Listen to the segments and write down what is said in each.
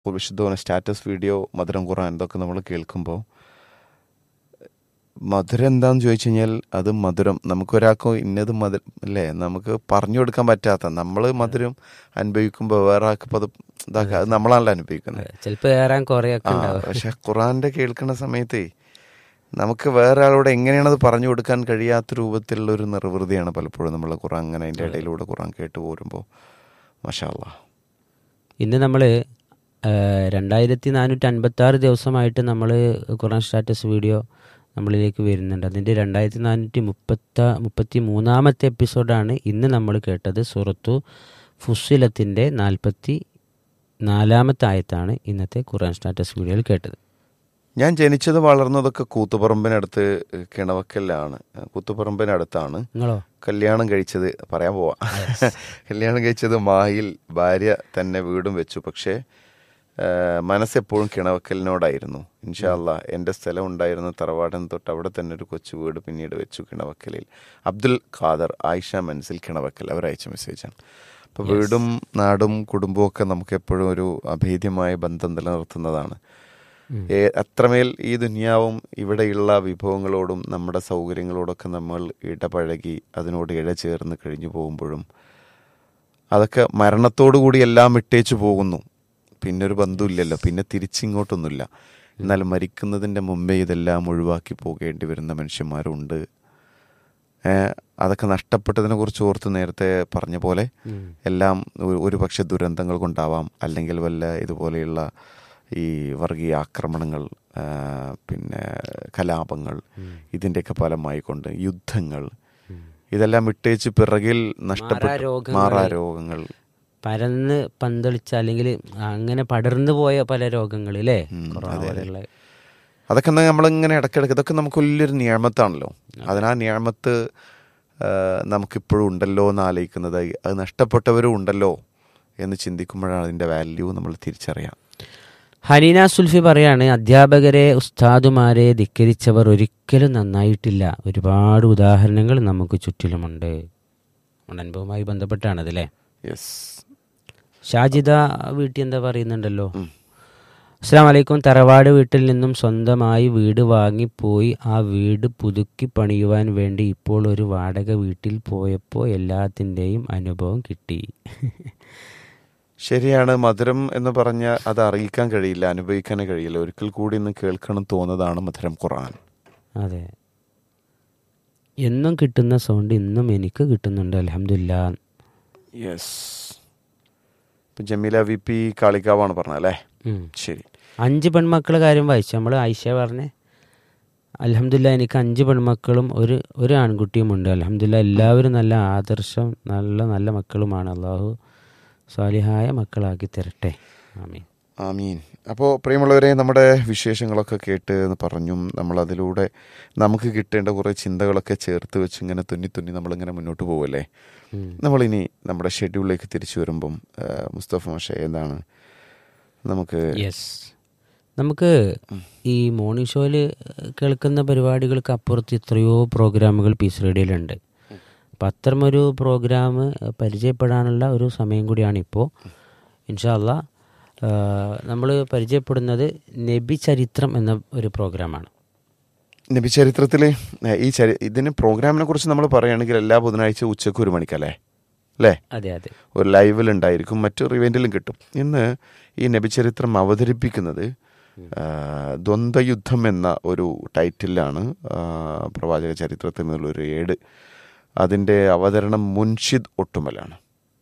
വിശുദ്ധ status video മധുരം ഖുറാൻ ഇതൊക്കെ നമ്മൾ കേൾക്കുമ്പോൾ മധുരം എന്താന്ന് ചോദിച്ചു കഴിഞ്ഞാൽ അത് മധുരം നമുക്കൊരാൾക്കോ ഇന്നത് മധുരം അല്ലേ നമുക്ക് പറഞ്ഞു കൊടുക്കാൻ പറ്റാത്ത നമ്മൾ മധുരം അനുഭവിക്കുമ്പോൾ വേറെ ആൾക്കിപ്പോൾ അത് ഇതാക്കുക അത് നമ്മളാണല്ലോ അനുഭവിക്കുന്നത് ചിലപ്പോ ഏറാൻ കുറെയൊക്കെ ആ, ഉണ്ടാവും പക്ഷെ ഖുറാന്റെ കേൾക്കുന്ന സമയത്ത് നമുക്ക് വേറെ ആളോട് എങ്ങനെയാണത് പറഞ്ഞു കൊടുക്കാൻ കഴിയാത്ത രൂപത്തിലുള്ള ഒരു നിർവൃതിയാണ് പലപ്പോഴും നമ്മൾ ഖുറാൻ അങ്ങനെ അതിൻ്റെ ഇടയിലൂടെ ഖുറാൻ കേട്ട് പോരുമ്പോൾ മഷാല്ല ഇന്ന് നമ്മൾ രണ്ടായിരത്തി നാനൂറ്റി അൻപത്തി ആറ് ദിവസമായിട്ട് നമ്മൾ ഖുറാൻ സ്റ്റാറ്റസ് വീഡിയോ നമ്മളിലേക്ക് വരുന്നുണ്ട് അതിൻ്റെ രണ്ടായിരത്തി നാനൂറ്റി മുപ്പത്ത മുപ്പത്തി മൂന്നാമത്തെ എപ്പിസോഡാണ് ഇന്ന് നമ്മൾ കേട്ടത് സുറത്തു ഫുസിലത്തിൻ്റെ നാൽപ്പത്തി നാലാമത്തെ ആയത്താണ് ഇന്നത്തെ ഖുറാൻ സ്റ്റാറ്റസ് വീഡിയോയിൽ കേട്ടത് ഞാൻ ജനിച്ചത് വളർന്നതൊക്കെ കൂത്തുപറമ്പിനടുത്ത് കിണവക്കലിലാണ് കൂത്തുപറമ്പിനടുത്താണ് നിങ്ങളോ കല്യാണം കഴിച്ചത് പറയാൻ പോവാ കല്യാണം കഴിച്ചത് മാഹിൽ ഭാര്യ തന്നെ വീടും വെച്ചു പക്ഷേ ആ, മനസ്സെപ്പോഴും കിണവക്കലിനോടായിരുന്നു ഇൻഷാല്ല എൻ്റെ സ്ഥലം ഉണ്ടായിരുന്ന തറവാടൻ തൊട്ട് അവിടെ തന്നെ ഒരു കൊച്ചു വീട് പിന്നീട് വെച്ചു കിണവക്കലിൽ അബ്ദുൽ ഖാദർ ആയിഷ മനസ്സിൽ കിണവക്കൽ അവരയച്ച മെസ്സേജാണ് അപ്പോൾ വീടും നാടും കുടുംബവും ഒക്കെ നമുക്ക് എപ്പോഴും ഒരു അഭേദ്യമായ ബന്ധം നിലനിർത്തുന്നതാണ് ഏ- അത്രമേൽ ഈ ദുനിയാവും ഇവിടെയുള്ള വിഭവങ്ങളോടും നമ്മുടെ സൗകര്യങ്ങളോടൊക്കെ നമ്മൾ ഇടപഴകി അതിനോട് ഇഴചേർന്ന് കഴിഞ്ഞു പോകുമ്പോഴും അതൊക്കെ മരണത്തോടു കൂടി എല്ലാം വിട്ടേച്ചു പോകുന്നു പിന്നെ ഒരു ബന്ധമില്ലല്ലോ പിന്നെ തിരിച്ചിങ്ങോട്ടൊന്നുമില്ല എന്നാൽ മരിക്കുന്നതിൻ്റെ മുമ്പേ ഇതെല്ലാം ഒഴിവാക്കി പോകേണ്ടി വരുന്ന മനുഷ്യന്മാരുണ്ട് ഏ, അതൊക്കെ നഷ്ടപ്പെട്ടതിനെ കുറിച്ച് ഓർത്ത് നേരത്തെ പറഞ്ഞ പോലെ എല്ലാം ഒരു- ഒരു പക്ഷെ ദുരന്തങ്ങൾ കൊണ്ടാവാം അല്ലെങ്കിൽ വല്ല ഇതുപോലെയുള്ള ഈ വർഗീയ ആക്രമണങ്ങൾ ആ, പിന്നെ കലാപങ്ങൾ ഇതിൻ്റെയൊക്കെ ഫലമായിക്കൊണ്ട് യുദ്ധങ്ങൾ ഇതെല്ലാം വിട്ടേച്ച് പിറകിൽ നഷ്ടപ്പെട്ട മാറാരോഗങ്ങൾ. മാറാരോഗങ്ങൾ പരന്ന് പന്തളിച്ച അല്ലെങ്കിൽ അങ്ങനെ പടർന്നു പോയ പല രോഗങ്ങൾ അല്ലേ ഉം, കൊറോണ അതെ, അതെ. പോലെയുള്ള അതൊക്കെ എന്നാ നമ്മളിങ്ങനെ ഇടയ്ക്കിടയ്ക്ക് ഇതൊക്കെ നമുക്ക് വലിയൊരു നിയമത്താണല്ലോ അതിനാ നിയമത്ത് നമുക്കിപ്പോഴും ഉണ്ടല്ലോ എന്ന് ആലോചിക്കുന്നത് അത് നഷ്ടപ്പെട്ടവരും ഉണ്ടല്ലോ എന്ന് ചിന്തിക്കുമ്പോഴാണ് അതിൻ്റെ വാല്യൂ നമ്മൾ തിരിച്ചറിയാം ഹനീന സുൽഫി പറയാണ് അധ്യാപകരെ ഉസ്താദുമാരെ ധിക്കരിച്ചവർ ഒരിക്കലും നന്നായിട്ടില്ല ഒരുപാട് ഉദാഹരണങ്ങൾ നമുക്ക് ചുറ്റിലുമുണ്ട് നമ്മുടെ അനുഭവവുമായി ബന്ധപ്പെട്ടാണ് അതല്ലേ യെസ് ഷാജിദ വീട്ടിൽ എന്താ പറയുന്നുണ്ടല്ലോ അസ്സാം വലൈക്കും തറവാട് വീട്ടിൽ നിന്നും സ്വന്തമായി വീട് വാങ്ങിപ്പോയി ആ വീട് പുതുക്കി പണിയുവാൻ വേണ്ടി ഇപ്പോൾ ഒരു വാടക വീട്ടിൽ പോയപ്പോൾ എല്ലാത്തിൻ്റെയും അനുഭവം കിട്ടി ശരിയാണ് മധുരം എന്ന് പറഞ്ഞ അത് അറിയിക്കാൻ കഴിയില്ല അനുഭവിക്കാനേ കഴിയില്ല ഒരിക്കൽ കൂടി ഇന്ന് കേൾക്കണം തോന്നുന്നതാണ് മധുരം ഖുറാൻ അതെ എന്നും കിട്ടുന്ന സൗണ്ട് ഇന്നും എനിക്ക് കിട്ടുന്നുണ്ട് അലഹമില്ല യെസ് ഇപ്പം ജമീല വി പി കാളിക്കാവാണ് പറഞ്ഞല്ലേ ശരി അഞ്ച് പെൺമക്കളെ കാര്യം വായിച്ചു നമ്മൾ ആയിഷ പറഞ്ഞേ അലഹമില്ല എനിക്ക് അഞ്ച് പെൺമക്കളും ഒരു ഒരു ആൺകുട്ടിയും ഉണ്ട് അലഹമില്ല എല്ലാവരും നല്ല ആദർശം നല്ല നല്ല മക്കളുമാണ് അള്ളാഹു സ്വാലിഹായ മക്കളാക്കി തരട്ടെ ആമീൻ ആമീൻ അപ്പോൾ പ്രിയമുള്ളവരെ നമ്മുടെ വിശേഷങ്ങളൊക്കെ കേട്ട് എന്ന് പറഞ്ഞും നമ്മൾ അതിലൂടെ നമുക്ക് കിട്ടേണ്ട കുറേ ചിന്തകളൊക്കെ ചേർത്ത് വെച്ച് ഇങ്ങനെ തുന്നി തുന്നി നമ്മളിങ്ങനെ മുന്നോട്ട് പോകുമല്ലേ ഉം. നമ്മളിനി നമ്മുടെ ഷെഡ്യൂളിലേക്ക് തിരിച്ചു വരുമ്പം ആ, മുസ്തഫ മാഷ ഏതാണ് നമുക്ക് യെസ് നമുക്ക് ഈ മോർണിംഗ് ഷോയിൽ കേൾക്കുന്ന പരിപാടികൾക്ക് അപ്പുറത്ത് എത്രയോ പ്രോഗ്രാമുകൾ പീസ് റേഡിയോയിലുണ്ട് അപ്പം അത്തരമൊരു പ്രോഗ്രാം പരിചയപ്പെടാനുള്ള ഒരു സമയം കൂടിയാണ് ഇപ്പോൾ ഇൻഷാല്ല നമ്മൾ പരിചയപ്പെടുന്നത് നബി ചരിത്രം എന്ന ഒരു പ്രോഗ്രാമാണ് നബി ചരിത്രത്തിൽ ഈ ചരി ഇതിന് പ്രോഗ്രാമിനെ കുറിച്ച് നമ്മൾ പറയുകയാണെങ്കിൽ എല്ലാ ബുധനാഴ്ച ഉച്ചയ്ക്ക് ഒരു മണിക്കല്ലേ അല്ലേ അതെ അതെ ഒരു ലൈവിൽ ഉണ്ടായിരിക്കും മറ്റു റിവെൻറ്റിലും കിട്ടും ഇന്ന് ഈ നബിചരിത്രം അവതരിപ്പിക്കുന്നത് ആ, ദ്വന്ദ്വയുദ്ധം എന്ന ഒരു ടൈറ്റിലാണ് ആ, പ്രവാചക ചരിത്രത്തിൽ നിന്നുള്ളൊരു ഏട് അതിൻ്റെ അവതരണം മുൻഷിദ് ഒട്ടുമലാണ്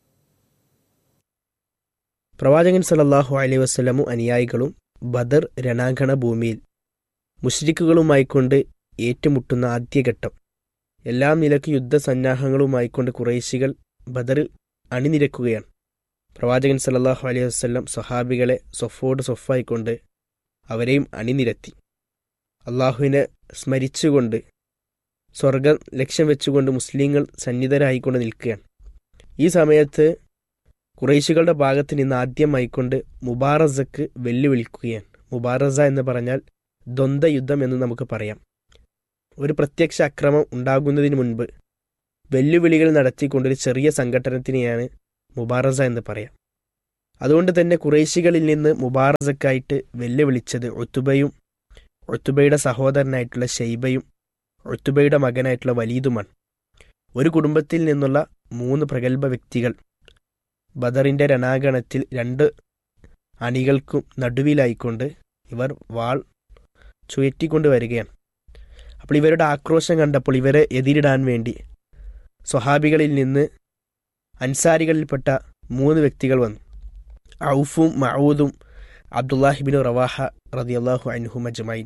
പ്രവാചകൻ സല്ലല്ലാഹു അലൈഹി വസല്ലമും അനുയായികളും ബദർ രണാങ്കണ ഭൂമിയിൽ മുഷ്രിക്കുകളുമായിക്കൊണ്ട് ഏറ്റുമുട്ടുന്ന ആദ്യഘട്ടം എല്ലാ നിലക്ക് യുദ്ധസന്നാഹങ്ങളുമായിക്കൊണ്ട് കുറേശികൾ ബദറിൽ അണിനിരക്കുകയാണ് പ്രവാചകൻ സല്ലല്ലാഹു അലൈഹി വസല്ലം സ്വഹാബികളെ സ്വഫോട് സ്വഫായിക്കൊണ്ട് അവരെയും അണിനിരത്തി അള്ളാഹുവിനെ സ്മരിച്ചുകൊണ്ട് സ്വർഗം ലക്ഷ്യം വെച്ചുകൊണ്ട് മുസ്ലിങ്ങൾ സന്നിധരായിക്കൊണ്ട് നിൽക്കുകയാണ് ഈ സമയത്ത് കുറേശികളുടെ ഭാഗത്ത് നിന്ന് ആദ്യമായിക്കൊണ്ട് മുബാറസക്ക് വെല്ലുവിളിക്കുകയാണ് മുബാറസ എന്ന് പറഞ്ഞാൽ ദ്വന്ദ്വയുദ്ധം എന്ന് നമുക്ക് പറയാം ഒരു പ്രത്യക്ഷ അക്രമം ഉണ്ടാകുന്നതിന് മുൻപ് വെല്ലുവിളികൾ നടത്തിക്കൊണ്ടൊരു ചെറിയ സംഘടനത്തിനെയാണ് മുബാറസ എന്ന് പറയാം അതുകൊണ്ട് തന്നെ കുറേശികളിൽ നിന്ന് മുബാറസക്കായിട്ട് വെല്ലുവിളിച്ചത് ഒത്തുബയും ഒത്തുബയുടെ സഹോദരനായിട്ടുള്ള ഷെയ്ബയും ഒത്തുബയുടെ മകനായിട്ടുള്ള വലീദുമാണ് ഒരു കുടുംബത്തിൽ നിന്നുള്ള മൂന്ന് പ്രഗത്ഭ വ്യക്തികൾ ബദറിന്റെ രണാഗണത്തിൽ രണ്ട് അണികൾക്കും നടുവിലായിക്കൊണ്ട് ഇവർ വാൾ ചുയറ്റിക്കൊണ്ട് വരികയാണ് അപ്പോൾ ഇവരുടെ ആക്രോശം കണ്ടപ്പോൾ ഇവരെ എതിരിടാൻ വേണ്ടി സ്വഹാബികളിൽ നിന്ന് അൻസാരികളിൽപ്പെട്ട മൂന്ന് വ്യക്തികൾ വന്നു ഔഫും മഊദും അബ്ദുല്ലാഹിബിൻ റവാഹ റതിയല്ലാഹു അൻഹു മജ്മൈൻ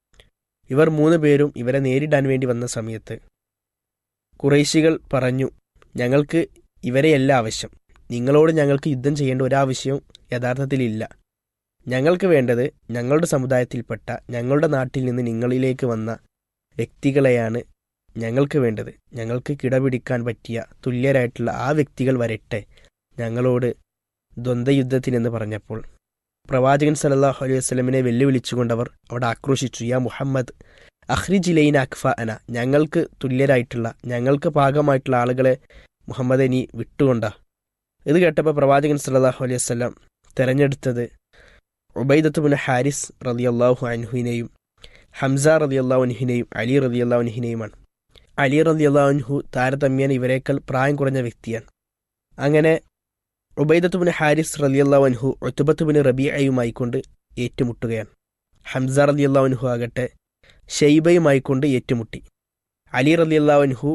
ഇവർ മൂന്ന് പേരും ഇവരെ നേരിടാൻ വേണ്ടി വന്ന സമയത്ത് കുറേശികൾ പറഞ്ഞു ഞങ്ങൾക്ക് ഇവരെയല്ല ആവശ്യം നിങ്ങളോട് ഞങ്ങൾക്ക് യുദ്ധം ചെയ്യേണ്ട ഒരാവശ്യവും യഥാർത്ഥത്തിലില്ല ഞങ്ങൾക്ക് വേണ്ടത് ഞങ്ങളുടെ സമുദായത്തിൽപ്പെട്ട ഞങ്ങളുടെ നാട്ടിൽ നിന്ന് നിങ്ങളിലേക്ക് വന്ന വ്യക്തികളെയാണ് ഞങ്ങൾക്ക് വേണ്ടത് ഞങ്ങൾക്ക് കിടപിടിക്കാൻ പറ്റിയ തുല്യരായിട്ടുള്ള ആ വ്യക്തികൾ വരട്ടെ ഞങ്ങളോട് ദ്വന്ദ്വയുദ്ധത്തിനെന്ന് പറഞ്ഞപ്പോൾ പ്രവാചകൻ സല്ലല്ലാഹു അലൈഹി വസല്ലമിനെ വെല്ലുവിളിച്ചുകൊണ്ടവർ അവിടെ ആക്രോശിച്ചു യാ മുഹമ്മദ് അഹ്രിജിലൈൻ അക്ഫ അന ഞങ്ങൾക്ക് തുല്യരായിട്ടുള്ള ഞങ്ങൾക്ക് പാകമായിട്ടുള്ള ആളുകളെ മുഹമ്മദ് നീ വിട്ടുകൊണ്ട ഇത് കേട്ടപ്പോൾ പ്രവാചകൻ സല്ലല്ലാഹു അലൈഹി വസല്ലം തെരഞ്ഞെടുത്തത് ഉബൈദത്തുബിൻ ഹാരിസ് റളിയല്ലാഹു അൻഹുവിനെയും ഹംസ റളിയല്ലാഹു അൻഹുവിനെയും അലി റളിയല്ലാഹു അൻഹുവിനെയുമാണ് അലി റളിയല്ലാഹു അൻഹു താരതമ്യേന ഇവരേക്കാൾ പ്രായം കുറഞ്ഞ വ്യക്തിയാണ് അങ്ങനെ ഉബൈദത്തുബിൻ ഹാരിസ് റളിയല്ലാഹു അൻഹു ഒത്തുബത്തുബിൻ റബീഅയുമായി കൊണ്ട് ഏറ്റുമുട്ടുകയാണ് ഹംസ റളിയല്ലാഹു അൻഹു ആകട്ടെ ഷെയ്ബയുമായി കൊണ്ട് ഏറ്റുമുട്ടി അലി റളിയല്ലാഹു അൻഹു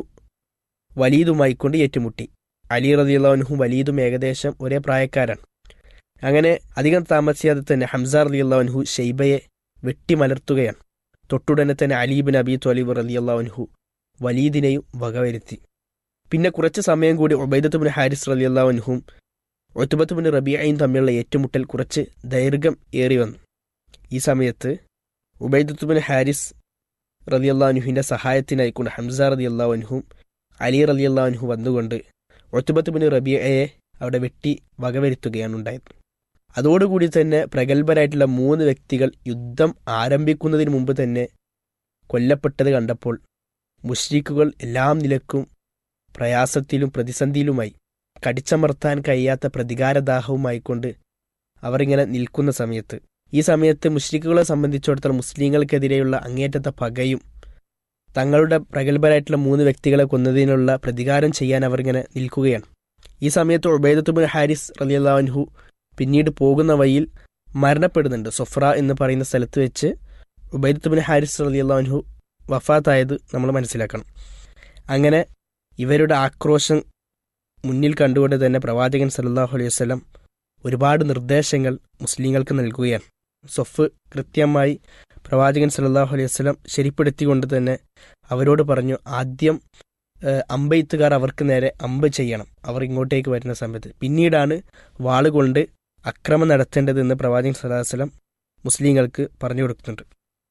വലീദുമായി കൊണ്ട് ഏറ്റുമുട്ടി അലി റളിയല്ലാഹു അൻഹു വലീദും ഏകദേശം ഒരേ പ്രായക്കാരാണ് അങ്ങനെ അധികം താമസിയാതെ തന്നെ ഹംസ റളിയല്ലാഹു അൻഹു ഷെയ്ബയെ വെട്ടിമലർത്തുകയാണ് തൊട്ടുടനെ തന്നെ അലീബിൻ അബി ത്വലീബ് റളിയല്ലാഹു അൻഹു വലീദിനെയും വകവരുത്തി പിന്നെ കുറച്ച് സമയം കൂടി ഒബൈദത്തുബിൻ ഹാരിസ് റളിയല്ലാഹു അൻഹും ഒത്തുബത്തുബിൻ റബിയയും തമ്മിലുള്ള ഏറ്റുമുട്ടൽ കുറച്ച് ദൈർഘ്യം ഏറി വന്നു ഈ സമയത്ത് ഉബൈദത്തുബിൻ ഹാരിസ് റളിയല്ലാഹുനുഹിന്റെ സഹായത്തിനായിക്കൊണ്ട് ഹംസ റളിയല്ലാഹു അൻഹും അലി റളിയല്ലാഹു അൻഹു വന്നുകൊണ്ട് ഒത്തുബത്തുബിൻ റബിയയെ അവിടെ വെട്ടി വകവരുത്തുകയാണ് ഉണ്ടായത് അതോടുകൂടി തന്നെ പ്രഗത്ഭരായിട്ടുള്ള മൂന്ന് വ്യക്തികൾ യുദ്ധം ആരംഭിക്കുന്നതിന് മുമ്പ് തന്നെ കൊല്ലപ്പെട്ടത് കണ്ടപ്പോൾ മുഷ്രിക്കുകൾ എല്ലാം നിലക്കും പ്രയാസത്തിലും പ്രതിസന്ധിയിലുമായി കടിച്ചമർത്താൻ കഴിയാത്ത പ്രതികാരദാഹവുമായിക്കൊണ്ട് അവർ ഇങ്ങനെ നിൽക്കുന്ന സമയത്ത് ഈ സമയത്ത് മുഷ്രിക്കുകളെ സംബന്ധിച്ചിടത്തോളം മുസ്ലിങ്ങൾക്കെതിരെയുള്ള അങ്ങേറ്റത്തെ പകയും തങ്ങളുടെ പ്രഗത്ഭരായിട്ടുള്ള മൂന്ന് വ്യക്തികളെ കൊന്നതിനുള്ള പ്രതികാരം ചെയ്യാൻ അവർ ഇങ്ങനെ നിൽക്കുകയാണ് ഈ സമയത്ത് ഉബൈദത്തുബിൻ ഹാരിസ് റലിയല്ലാഹു പിന്നീട് പോകുന്ന വഴിയിൽ മരണപ്പെടുന്നുണ്ട് സൊഫ്ര എന്ന് പറയുന്ന സ്ഥലത്ത് വെച്ച് ഉബൈദത്തുബിൻ ഹാരിസ് റലിയല്ലാഹു വഫാത്തായത് നമ്മൾ മനസ്സിലാക്കണം അങ്ങനെ ഇവരുടെ ആക്രോശം മുന്നിൽ കണ്ടുകൊണ്ട് തന്നെ പ്രവാചകൻ സല്ലല്ലാഹു അലൈഹി വസല്ലം ഒരുപാട് നിർദ്ദേശങ്ങൾ മുസ്ലിങ്ങൾക്ക് നൽകുകയാണ് സൊഫ് കൃത്യമായി പ്രവാചകൻ സല്ലല്ലാഹു അലൈഹി വസല്ലം ശരിപ്പെടുത്തിക്കൊണ്ട് തന്നെ അവരോട് പറഞ്ഞു ആദ്യം ഏഹ്, അമ്പെയ്ത്തുകാർ അവർക്ക് നേരെ അമ്പ് ചെയ്യണം അവർ ഇങ്ങോട്ടേക്ക് വരുന്ന സമയത്ത് പിന്നീടാണ് വാളുകൊണ്ട് അക്രമം നടത്തേണ്ടതെന്ന് പ്രവാചകൻ സല്ലല്ലാഹു അലൈഹി വസല്ലം മുസ്ലിങ്ങൾക്ക് പറഞ്ഞു കൊടുക്കുന്നുണ്ട്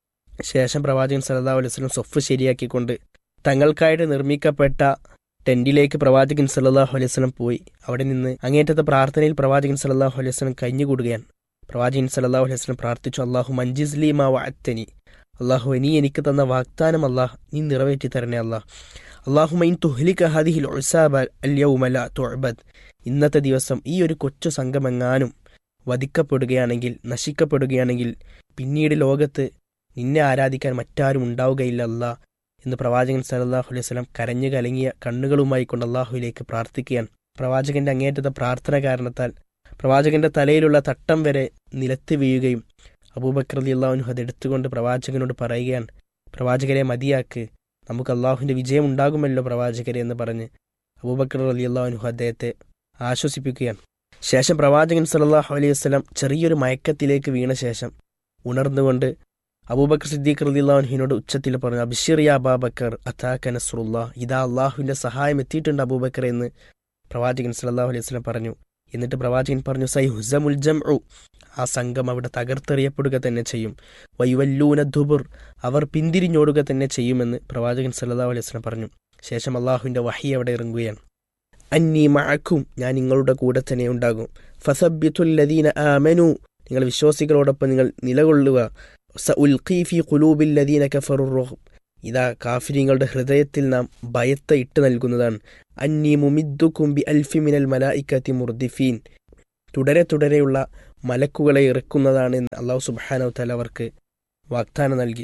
ശേഷം പ്രവാചകൻ സല്ലല്ലാഹു അലൈഹി വസല്ലം സൊഫ് ശരിയാക്കിക്കൊണ്ട് തങ്ങൾക്കായിട്ട് നിർമ്മിക്കപ്പെട്ട ടെന്റിലേക്ക് പ്രവാചകൻ സല്ലല്ലാഹു അലൈഹി വസല്ലം പോയി അവിടെ നിന്ന് അങ്ങേറ്റത്തെ പ്രാർത്ഥനയിൽ പ്രവാചകൻ സല്ലല്ലാഹു അലൈഹി വസല്ലം കഴിഞ്ഞുകൂടുകയാണ് പ്രവാചകൻ സല്ലല്ലാഹു അലൈഹി വസല്ലം പ്രാർത്ഥിച്ചു അള്ളാഹു മഞ്ജിസ്ലി മാ വഅത്തനി അള്ളാഹു നീ എനിക്ക് തന്ന വാഗ്ദാനം അല്ലാഹ് നീ നിറവേറ്റി തരണേ അല്ലാഹ് അള്ളാഹു മൈൻ തുഹ്ലിക ഹദിഹിൽ ഉസാബ അല്യൗമ ലാ തുഅബദ് ഇന്നത്തെ ദിവസം ഈ ഒരു കൊച്ചു സംഘമെങ്ങാനും വധിക്കപ്പെടുകയാണെങ്കിൽ നശിക്കപ്പെടുകയാണെങ്കിൽ പിന്നീട് ലോകത്ത് നിന്നെ ആരാധിക്കാൻ മറ്റാരും ഉണ്ടാവുകയില്ല അല്ലാ എന്ന് പ്രവാചകൻ സല്ലല്ലാഹു അലൈഹി വസല്ലം കരഞ്ഞു കലങ്ങിയ കണ്ണുകളുമായി കൊണ്ട് അള്ളാഹുവിലേക്ക് പ്രാർത്ഥിക്കുകയാണ് പ്രവാചകന്റെ അങ്ങേറ്റത്തെ പ്രാർത്ഥന കാരണത്താൽ പ്രവാചകന്റെ തലയിലുള്ള തട്ടം വരെ നിലത്ത് വീഴുകയും അബൂബക്കർ അലി അള്ളാഹുനു അതെടുത്തുകൊണ്ട് പ്രവാചകനോട് പറയുകയാണ് പ്രവാചകരെ മതിയാക്ക് നമുക്ക് അള്ളാഹുവിന്റെ വിജയം ഉണ്ടാകുമല്ലോ പ്രവാചകരെ എന്ന് പറഞ്ഞ് അബൂബക്കർ അലി അള്ളാഹുനു അദ്ദേഹത്തെ ആശ്വസിപ്പിക്കുകയാണ് ശേഷം പ്രവാചകൻ സല്ലല്ലാഹു അലൈഹി വസല്ലം ചെറിയൊരു മയക്കത്തിലേക്ക് വീണ ശേഷം ഉണർന്നുകൊണ്ട് അബൂബക്കർ സിദ്ദീഖ് റളിയല്ലാഹുവിനോട് ഉച്ചത്തിൽ പറഞ്ഞു അബിഷിർ യാ അബാബക്കർ അതാക നസ്റുല്ല ഇതാ അള്ളാഹുവിന്റെ സഹായം എത്തിയിട്ടുണ്ട് അബൂബക്കർ എന്ന് പ്രവാചകൻ സല്ലല്ലാഹു അലൈഹി വസല്ലം പറഞ്ഞു എന്നിട്ട് പ്രവാചകൻ പറഞ്ഞു സൈ ഹുസമുൽ ജംഉ ആ സംഘം അവിടെ തകർത്തെറിയപ്പെടുക തന്നെ ചെയ്യും വൈവല്ലൂന ദുബുർ അവർ പിന്തിരിഞ്ഞോടുക തന്നെ ചെയ്യുമെന്ന് പ്രവാചകൻ സല്ലല്ലാഹു അലൈഹി വസല്ലം പറഞ്ഞു ശേഷം അള്ളാഹുവിന്റെ വഹി അവിടെ ഇറങ്ങുകയാണ് അന്നീ മഅക്കും ഞാൻ നിങ്ങളുടെ കൂടെ തന്നെ ഉണ്ടാകും ഫസബ്യത്തുല്ലദീന ആമനു നിങ്ങൾ വിശ്വാസികളോടൊപ്പം നിങ്ങൾ നിലകൊള്ളുക സഉൽഖീ ഫീ ഖുലൂബിൽ ലദീന കഫറുർ റുഹ് ഇതാ കാഫിരിങ്ങളുടെ ഹൃദയത്തിൽ നാം ഭയത്തെ ഇട്ട് നൽകുന്നതാണ് അന്നീ മുമിദ്ദുക്കും ബി അൽഫി മിനൽ മലായിക്കത്തി മുർദിഫീൻ തുടരെ തുടരെയുള്ള മലക്കുകളെ ഇറക്കുന്നതാണ് എന്ന് അള്ളാഹു സുബാനവ് തല അവർക്ക് വാഗ്ദാനം നൽകി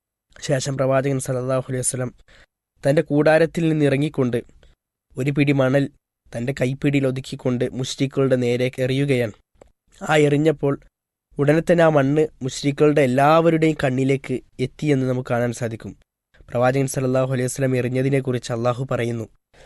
ശേഷം പ്രവാചകൻ സല്ലല്ലാഹു അലൈഹി വസല്ലം തൻ്റെ കൂടാരത്തിൽ നിന്ന് ഇറങ്ങിക്കൊണ്ട് ഒരു പിടി മണൽ തൻ്റെ കൈപ്പിടിയിൽ ഒതുക്കിക്കൊണ്ട് മുഷ്രിക്കുകളുടെ നേരേക്ക് എറിയുകയാണ് ആ എറിഞ്ഞപ്പോൾ ഉടനെ തന്നെ ആ മണ്ണ് മുഷ്രിക്കുകളുടെ എല്ലാവരുടെയും കണ്ണിലേക്ക് എത്തിയെന്ന് നമുക്ക് കാണാൻ സാധിക്കും പ്രവാചകൻ സല്ലല്ലാഹു അലൈഹി വസല്ലം എറിഞ്ഞതിനെക്കുറിച്ച് അള്ളാഹു പറയുന്നു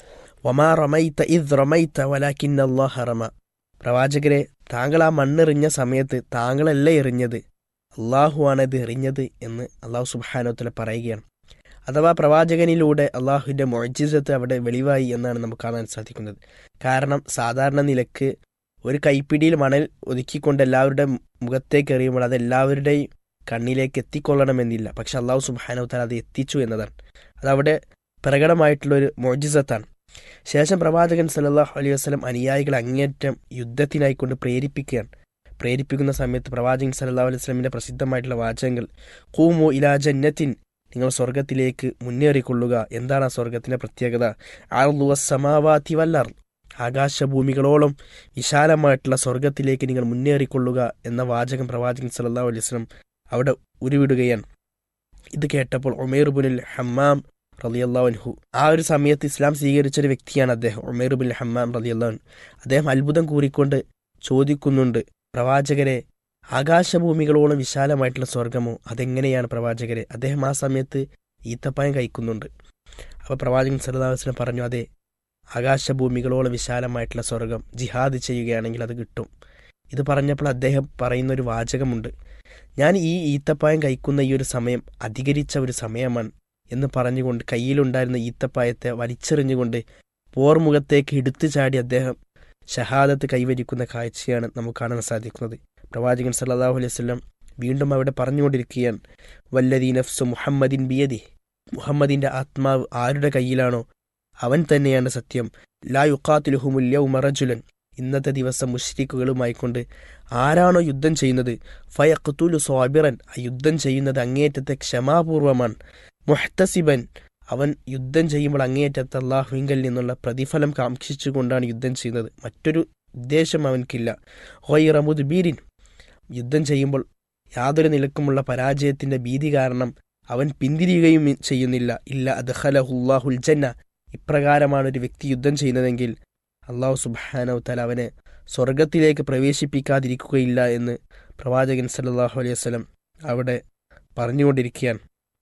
വമാ റമൈത്ത ഇദ് റമൈത്ത വലാക്കിൻ അള്ളാഹ റമ പ്രവാചകരെ താങ്കൾ ആ മണ്ണെറിഞ്ഞ സമയത്ത് താങ്കളല്ല എറിഞ്ഞത് അള്ളാഹുവാണ് ഇത് എറിഞ്ഞത് എന്ന് അള്ളാഹു സുബാനോത്തല പറയുകയാണ് അഥവാ പ്രവാചകനിലൂടെ അള്ളാഹുവിൻ്റെ മൊഴിജിസത്ത് അവിടെ വെളിവായി എന്നാണ് നമുക്ക് കാണാൻ സാധിക്കുന്നത് കാരണം സാധാരണ നിലക്ക് ഒരു കൈപ്പിടിയിൽ മണൽ ഒതുക്കിക്കൊണ്ട് എല്ലാവരുടെ മുഖത്തേക്ക് എറിയുമ്പോൾ അത് എല്ലാവരുടെയും കണ്ണിലേക്ക് എത്തിക്കൊള്ളണമെന്നില്ല പക്ഷെ അള്ളാഹു സുബാനോത്തല അത് എത്തിച്ചു എന്നതാണ് അതവിടെ പ്രകടമായിട്ടുള്ളൊരു മൊഴിജിസത്താണ് ശേഷം പ്രവാചകൻ സല്ലല്ലാഹു അലൈഹി വസല്ലം അനുയായികൾ അങ്ങേറ്റം യുദ്ധത്തിനായിക്കൊണ്ട് പ്രേരിപ്പിക്കുകയാണ് പ്രേരിപ്പിക്കുന്ന സമയത്ത് പ്രവാചകൻ സല്ലല്ലാഹു അലൈഹി വസല്ലമിന്റെ പ്രസിദ്ധമായിട്ടുള്ള വാചകങ്ങൾ കൂമു ഇലാ ജന്നത്തിൻ നിങ്ങൾ സ്വർഗത്തിലേക്ക് മുന്നേറിക്കൊള്ളുക എന്താണ് ആ സ്വർഗത്തിന്റെ പ്രത്യേകത ആർലുവ സമാവാതി വല്ലർ ആകാശഭൂമികളോളം വിശാലമായിട്ടുള്ള സ്വർഗത്തിലേക്ക് നിങ്ങൾ മുന്നേറിക്കൊള്ളുക എന്ന വാചകം പ്രവാചകൻ സല്ലല്ലാഹു അലൈഹി വസല്ലം അവിടെ ഉരുവിടുകയാണ് ഇത് കേട്ടപ്പോൾ ഉമേർബുനിൽ ഹമ്മാം റലിയല്ലാൻഹു ആ ഒരു സമയത്ത് ഇസ്ലാം സ്വീകരിച്ച ഒരു വ്യക്തിയാണ് അദ്ദേഹം ഉമേർ ബിൻ ഹമ്മാം റലിയല്ലാൻ അദ്ദേഹം അത്ഭുതം കൂറിക്കൊണ്ട് ചോദിക്കുന്നുണ്ട് പ്രവാചകരെ ആകാശഭൂമികളോളം വിശാലമായിട്ടുള്ള സ്വർഗമോ അതെങ്ങനെയാണ് പ്രവാചകരെ അദ്ദേഹം ആ സമയത്ത് ഈത്തപ്പായം കഴിക്കുന്നുണ്ട് അപ്പോൾ പ്രവാചകൻ സല്ലാസ്ലം പറഞ്ഞു അതെ ആകാശഭൂമികളോളം വിശാലമായിട്ടുള്ള സ്വർഗം ജിഹാദ് ചെയ്യുകയാണെങ്കിൽ അത് കിട്ടും ഇത് പറഞ്ഞപ്പോൾ അദ്ദേഹം പറയുന്ന ഒരു വാചകമുണ്ട് ഞാൻ ഈ ഈത്തപ്പായം കഴിക്കുന്ന ഈ ഒരു സമയം അധികരിച്ച ഒരു സമയമാണ് എന്ന് പറഞ്ഞുകൊണ്ട് കയ്യിലുണ്ടായിരുന്ന ഈത്തപ്പായത്തെ വലിച്ചെറിഞ്ഞുകൊണ്ട് പോർമുഖത്തേക്ക് എടുത്തു ചാടി അദ്ദേഹം ഷഹാദത്ത് കൈവരിക്കുന്ന കാഴ്ചയാണ് നമുക്ക് കാണാൻ സാധിക്കുന്നത് പ്രവാചകൻ സല്ലാഹു അലൈഹി വസല്ലം വീണ്ടും അവിടെ പറഞ്ഞുകൊണ്ടിരിക്കുകയാണ് വല്ലദീ നഫ്സു മുഹമ്മദിൻ ബിയദി മുഹമ്മദിന്റെ ആത്മാവ് ആരുടെ കയ്യിലാണോ അവൻ തന്നെയാണ് സത്യം ലാ യുക്കാത്തിലുഹുമുല്യൗ മറജുലൻ ഇന്നത്തെ ദിവസം മുഷ്രിക്കുകളുമായിക്കൊണ്ട് ആരാണോ യുദ്ധം ചെയ്യുന്നത് ഫയഖ്തുലു സ്വാബിറൻ ആ യുദ്ധം ചെയ്യുന്നത് അങ്ങേറ്റത്തെ ക്ഷമാപൂർവമാണ് മുഹ്തസിബൻ അവൻ യുദ്ധം ചെയ്യുമ്പോൾ അങ്ങേയറ്റത്ത് അള്ളാഹുവിങ്കൽ നിന്നുള്ള പ്രതിഫലം കാക്ഷിച്ചുകൊണ്ടാണ് യുദ്ധം ചെയ്യുന്നത് മറ്റൊരു ഉദ്ദേശം അവൻക്കില്ല ഹൊയ്റമുദ് ബീരിൻ യുദ്ധം ചെയ്യുമ്പോൾ യാതൊരു നിലക്കുമുള്ള പരാജയത്തിന്റെ ഭീതി കാരണം അവൻ പിന്തിരിയുകയും ചെയ്യുന്നില്ല ഇല്ല അദ്ഹലഹുല്ലാഹുൽ ജന്ന ഇപ്രകാരമാണ് ഒരു വ്യക്തി യുദ്ധം ചെയ്യുന്നതെങ്കിൽ അള്ളാഹു സുബാനവ് തല അവനെ സ്വർഗത്തിലേക്ക് പ്രവേശിപ്പിക്കാതിരിക്കുകയില്ല എന്ന് പ്രവാചകൻ സല്ലാഹു അലൈഹി വസ്ലം അവിടെ പറഞ്ഞുകൊണ്ടിരിക്കുകയാണ്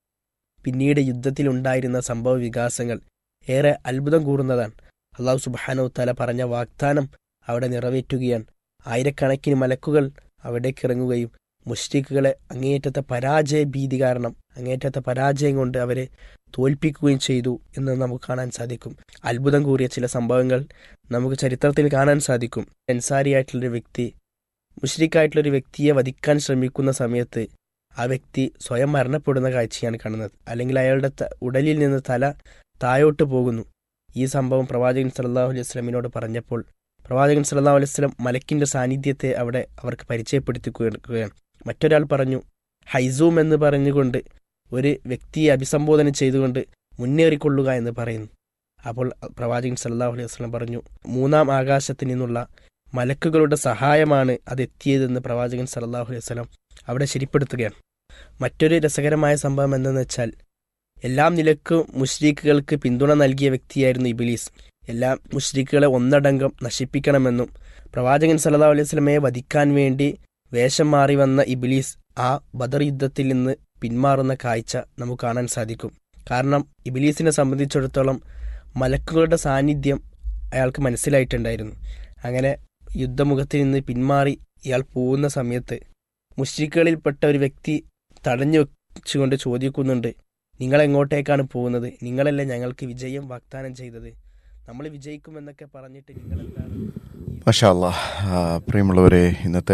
പിന്നീട് യുദ്ധത്തിലുണ്ടായിരുന്ന സംഭവ വികാസങ്ങൾ ഏറെ അത്ഭുതം കൂറുന്നതാണ് അള്ളാഹു സുബാനവ് തല പറഞ്ഞ വാഗ്ദാനം അവിടെ നിറവേറ്റുകയാണ് ആയിരക്കണക്കിന് മലക്കുകൾ അവിടേക്ക് ഇറങ്ങുകയും മുഷ്രിഖുകളെ അങ്ങേയറ്റത്തെ പരാജയ ഭീതി കാരണം അങ്ങേയറ്റത്തെ പരാജയം കൊണ്ട് അവരെ തോൽപ്പിക്കുകയും ചെയ്തു എന്ന് നമുക്ക് കാണാൻ സാധിക്കും അത്ഭുതം കൂറിയ ചില സംഭവങ്ങൾ നമുക്ക് ചരിത്രത്തിൽ കാണാൻ സാധിക്കും അൻസാരിയായിട്ടുള്ളൊരു വ്യക്തി മുഷ്രിഖായിട്ടുള്ളൊരു വ്യക്തിയെ വധിക്കാൻ ശ്രമിക്കുന്ന സമയത്ത് ആ വ്യക്തി സ്വയം മരണപ്പെടുന്ന കാഴ്ചയാണ് കാണുന്നത് അല്ലെങ്കിൽ അയാളുടെ ഉടലിൽ നിന്ന് തല തായോട്ട് പോകുന്നു ഈ സംഭവം പ്രവാചകൻ സല്ലാഹു അലൈഹി സ്വലമിനോട് പറഞ്ഞപ്പോൾ പ്രവാചകൻ സല്ലാഹു അലൈഹി സ്വലം മലക്കിന്റെ സാന്നിധ്യത്തെ അവിടെ അവർക്ക് പരിചയപ്പെടുത്തിക്കുകയാണ് മറ്റൊരാൾ പറഞ്ഞു ഹൈസൂം എന്ന് പറഞ്ഞുകൊണ്ട് ഒരു വ്യക്തിയെ അഭിസംബോധന ചെയ്തുകൊണ്ട് മുന്നേറിക്കൊള്ളുക എന്ന് പറയുന്നു അപ്പോൾ പ്രവാചകൻ സല്ലാഹു അലൈഹി വസ്ലം പറഞ്ഞു മൂന്നാം ആകാശത്തിൽ നിന്നുള്ള മലക്കുകളുടെ സഹായമാണ് അതെത്തിയതെന്ന് പ്രവാചകൻ സല്ലാഹു അലൈഹി വസ്ലം അവിടെ ശരിപ്പെടുത്തുകയാണ് മറ്റൊരു രസകരമായ സംഭവം എന്തെന്ന് വെച്ചാൽ എല്ലാം നിലക്കും മുഷ്രീഖുകൾക്ക് പിന്തുണ നൽകിയ വ്യക്തിയായിരുന്നു ഇബിലീസ് എല്ലാ മുഷ്രീഖുകളെ ഒന്നടങ്കം നശിപ്പിക്കണമെന്നും പ്രവാചകൻ സല്ലാ അലൈഹി സ്വലമയെ വധിക്കാൻ വേണ്ടി വേഷം മാറി വന്ന ഇബിലീസ് ആ ബദർ യുദ്ധത്തിൽ നിന്ന് പിന്മാറുന്ന കാഴ്ച നമുക്ക് കാണാൻ സാധിക്കും കാരണം ഇബിലീസിനെ സംബന്ധിച്ചിടത്തോളം മലക്കുകളുടെ സാന്നിധ്യം അയാൾക്ക് മനസ്സിലായിട്ടുണ്ടായിരുന്നു അങ്ങനെ യുദ്ധമുഖത്തിൽ നിന്ന് പിന്മാറി ഇയാൾ പോകുന്ന സമയത്ത് മുഷ്രിക്കുകളിൽപ്പെട്ട ഒരു വ്യക്തി തടഞ്ഞു വെച്ചുകൊണ്ട് ചോദിക്കുന്നുണ്ട് നിങ്ങൾ എങ്ങോട്ടേക്കാണ് പോകുന്നത് നിങ്ങളല്ലേ ഞങ്ങൾക്ക് വിജയം വാഗ്ദാനം ചെയ്തത് നമ്മൾ വിജയിക്കുമെന്നൊക്കെ പറഞ്ഞിട്ട് നിങ്ങളെന്താണ് മഷാല്ല പ്രിയമുള്ളവരെ ഇന്നത്തെ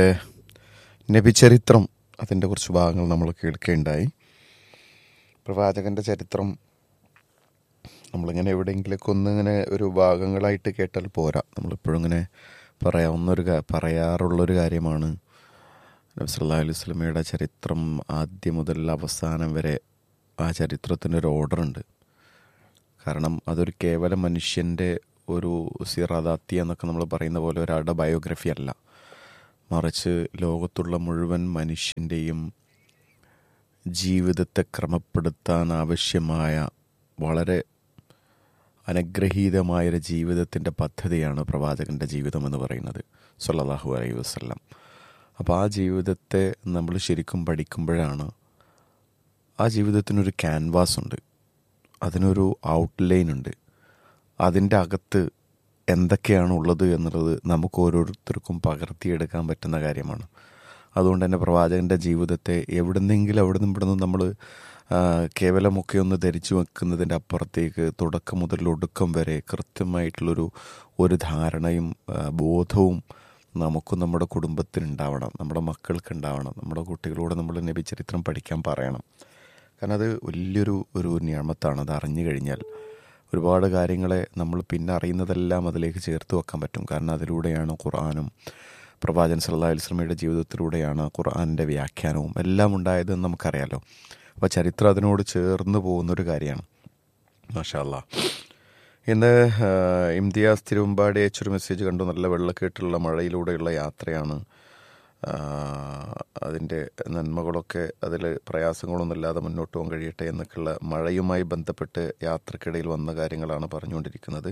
നബിചരിത്രം അതിൻ്റെ കുറച്ച് ഭാഗങ്ങൾ നമ്മൾ കേൾക്കുകയുണ്ടായി പ്രവാചകൻ്റെ ചരിത്രം നമ്മളിങ്ങനെ എവിടെയെങ്കിലൊക്കെ ഒന്ന് ഇങ്ങനെ ഒരു ഭാഗങ്ങളായിട്ട് കേട്ടാൽ പോരാ നമ്മളിപ്പോഴും ഇങ്ങനെ പറയാവുന്ന ഒരു പറയാറുള്ളൊരു കാര്യമാണ് നബി സല്ലാ അലൈഹി സ്വലമയുടെ ചരിത്രം ആദ്യം മുതൽ അവസാനം വരെ ആ ചരിത്രത്തിൻ്റെ ഒരു ഓർഡർ ഉണ്ട് കാരണം അതൊരു കേവലം മനുഷ്യൻ്റെ ഒരു സിറാദാത്തി എന്നൊക്കെ നമ്മൾ പറയുന്ന പോലെ ഒരാളുടെ ബയോഗ്രഫി അല്ല മറിച്ച് ലോകത്തുള്ള മുഴുവൻ മനുഷ്യൻ്റെയും ജീവിതത്തെ ക്രമപ്പെടുത്താൻ ആവശ്യമായ വളരെ അനുഗ്രഹീതമായൊരു ജീവിതത്തിൻ്റെ പദ്ധതിയാണ് പ്രവാചകൻ്റെ ജീവിതം എന്ന് പറയുന്നത് സല്ലല്ലാഹു അലൈഹി വസല്ലം അപ്പോൾ ആ ജീവിതത്തെ നമ്മൾ ശരിക്കും പഠിക്കുമ്പോഴാണ് ആ ജീവിതത്തിനൊരു ക്യാൻവാസ് ഉണ്ട് അതിനൊരു ഔട്ട്ലൈൻ ഉണ്ട് അതിൻ്റെ അകത്ത് എന്തൊക്കെയാണ് ഉള്ളത് എന്നുള്ളത് നമുക്ക് ഓരോരുത്തർക്കും പകർത്തിയെടുക്കാൻ പറ്റുന്ന കാര്യമാണ് അതുകൊണ്ട് തന്നെ പ്രവാചകൻ്റെ ജീവിതത്തെ എവിടുന്നെങ്കിലും അവിടെ നിന്ന് ഇവിടെ നിന്ന് നമ്മൾ കേവലമൊക്കെ ഒന്ന് ധരിച്ചു വെക്കുന്നതിൻ്റെ അപ്പുറത്തേക്ക് തുടക്കം മുതൽ ഒടുക്കം വരെ കൃത്യമായിട്ടുള്ളൊരു ഒരു ധാരണയും ആ, ബോധവും നമുക്കും നമ്മുടെ കുടുംബത്തിനുണ്ടാവണം നമ്മുടെ മക്കൾക്ക് ഉണ്ടാവണം നമ്മുടെ കുട്ടികളോട് നമ്മൾ നബി ചരിത്രം പഠിക്കാൻ പറയണം കാരണം അത് വലിയൊരു ഒരു നിയമത്താണ് അത് അറിഞ്ഞു കഴിഞ്ഞാൽ ഒരുപാട് കാര്യങ്ങളെ നമ്മൾ പിന്നെ അറിയുന്നതെല്ലാം അതിലേക്ക് ചേർത്ത് വെക്കാൻ പറ്റും കാരണം അതിലൂടെയാണ് ഖുർആാനും പ്രവാചകൻ സല്ലല്ലാഹു അലൈഹി വസല്ലമയുടെ ജീവിതത്തിലൂടെയാണ് ഖുർആാനിൻ്റെ വ്യാഖ്യാനവും എല്ലാം ഉണ്ടായതെന്ന് നമുക്കറിയാലോ അപ്പോൾ ചരിത്രം അതിനോട് ചേർന്ന് പോകുന്നൊരു കാര്യമാണ് മാഷാല്ല ഇന്ന് ആ, ഇംതിയാസ് തിരുവമ്പാടി അയച്ചൊരു മെസ്സേജ് കണ്ടു നല്ല വെള്ളക്കെട്ടുള്ള മഴയിലൂടെയുള്ള യാത്രയാണ് ആ, അതിൻ്റെ നന്മകളൊക്കെ അതിൽ പ്രയാസങ്ങളൊന്നും ഇല്ലാതെ മുന്നോട്ട് പോകാൻ കഴിയട്ടെ എന്നൊക്കെയുള്ള മഴയുമായി ബന്ധപ്പെട്ട് യാത്രക്കിടയിൽ വന്ന കാര്യങ്ങളാണ് പറഞ്ഞുകൊണ്ടിരിക്കുന്നത്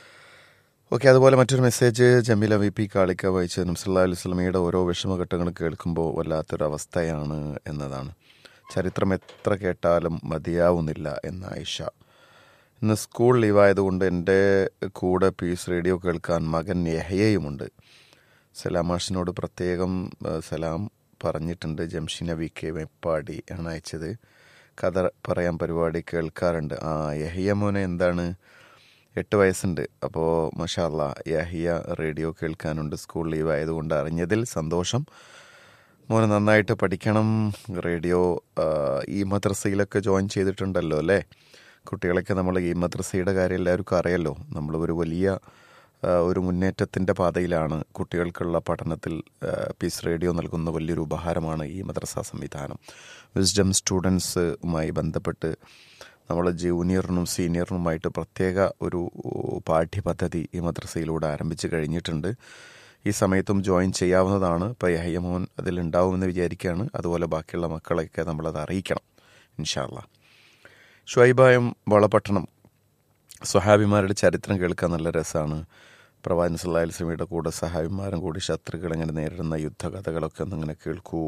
ഓക്കെ അതുപോലെ മറ്റൊരു മെസ്സേജ് ജമീല വി പി കാളിക്ക വായിച്ച നംസല്ലാ അലൈഹി സ്വലമിയുടെ ഓരോ വിഷമഘട്ടങ്ങൾ കേൾക്കുമ്പോൾ വല്ലാത്തൊരു അവസ്ഥയാണ് എന്നതാണ് ചരിത്രം എത്ര കേട്ടാലും മതിയാവുന്നില്ല എന്ന ആയിഷ ഇന്ന് സ്കൂൾ ലീവായതുകൊണ്ട് എൻ്റെ കൂടെ പീസ് റേഡിയോ കേൾക്കാൻ മകൻ യഹയയുമുണ്ട് സലാമാഷിനോട് പ്രത്യേകം ആ, സലാം പറഞ്ഞിട്ടുണ്ട് ജംഷിന വി കെ വെപ്പാടി ആണ് അയച്ചത് കഥ പറയാൻ പരിപാടി കേൾക്കാറുണ്ട് ആ യഹിയ മോനെ എന്താണ് എട്ട് വയസ്സുണ്ട് അപ്പോൾ മഷാല്ല യഹിയ റേഡിയോ കേൾക്കാനുണ്ട് സ്കൂൾ ലീവ് ആയതുകൊണ്ട് അറിഞ്ഞതിൽ സന്തോഷം മോനെ നന്നായിട്ട് പഠിക്കണം റേഡിയോ ആ, ഈ മദ്രസയിലൊക്കെ ജോയിൻ ചെയ്തിട്ടുണ്ടല്ലോ അല്ലേ കുട്ടികളൊക്കെ നമ്മൾ ഈ മദ്രസയുടെ കാര്യം എല്ലാവർക്കും അറിയാലോ നമ്മൾ ഒരു വലിയ ആ, ഒരു മുന്നേറ്റത്തിൻ്റെ പാതയിലാണ് കുട്ടികൾക്കുള്ള പഠനത്തിൽ ആ, പീസ് റേഡിയോ നൽകുന്ന വലിയൊരു ഉപഹാരമാണ് ഈ മദ്രസ സംവിധാനം വിസ്ഡം സ്റ്റുഡൻസുമായി ബന്ധപ്പെട്ട് നമ്മൾ ജൂനിയറിനും സീനിയറിനുമായിട്ട് പ്രത്യേക ഒരു പാഠ്യപദ്ധതി ഈ മദ്രസയിലൂടെ ആരംഭിച്ച് കഴിഞ്ഞിട്ടുണ്ട് ഈ സമയത്തും ജോയിൻ ചെയ്യാവുന്നതാണ് ഇപ്പോൾ യഹ്യമോൻ അതിലുണ്ടാവുമെന്ന് വിചാരിക്കുകയാണ് അതുപോലെ ബാക്കിയുള്ള മക്കളെയൊക്കെ നമ്മളത് അറിയിക്കണം ഇൻഷാല്ല ഷുഐബായും വളപട്ടണം സ്വഹാബിമാരുടെ ചരിത്രം കേൾക്കാൻ നല്ല രസമാണ് പ്രവാചൻ സല്ലാഹി സ്വമിയുടെ കൂടെ സഹാബിമാരും കൂടി ശത്രുക്കൾ ഇങ്ങനെ നേരിടുന്ന യുദ്ധകഥകളൊക്കെ ഒന്നിങ്ങനെ കേൾക്കൂ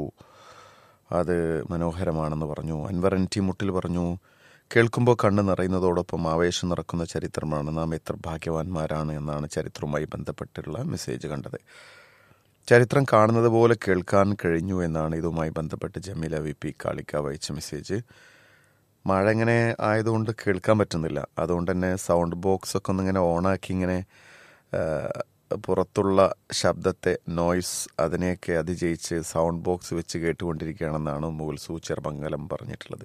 അത് മനോഹരമാണെന്ന് പറഞ്ഞു അൻവർ എൻ ടി മുട്ടിൽ പറഞ്ഞു കേൾക്കുമ്പോൾ കണ്ണ് നിറയുന്നതോടൊപ്പം ആവേശം നിറക്കുന്ന ചരിത്രമാണ് നാം എത്ര ഭാഗ്യവാന്മാരാണ് എന്നാണ് ചരിത്രവുമായി ബന്ധപ്പെട്ടുള്ള മെസ്സേജ് കണ്ടത് ചരിത്രം കാണുന്നത് പോലെ കേൾക്കാൻ കഴിഞ്ഞു എന്നാണ് ഇതുമായി ബന്ധപ്പെട്ട് ജമീല വി പി കാളിക്ക വായിച്ച മെസ്സേജ് മഴ ഇങ്ങനെ ആയതുകൊണ്ട് കേൾക്കാൻ പറ്റുന്നില്ല അതുകൊണ്ട് തന്നെ സൗണ്ട് ബോക്സ് ഒക്കെ ഒന്നിങ്ങനെ ഓണാക്കി ഇങ്ങനെ ആ, പുറത്തുള്ള ശബ്ദത്തെ നോയ്സ് അതിനെയൊക്കെ അതിജയിച്ച് സൗണ്ട് ബോക്സ് വെച്ച് കേട്ടുകൊണ്ടിരിക്കുകയാണെന്നാണ് മുഗൽസു ചെറുമംഗലം പറഞ്ഞിട്ടുള്ളത്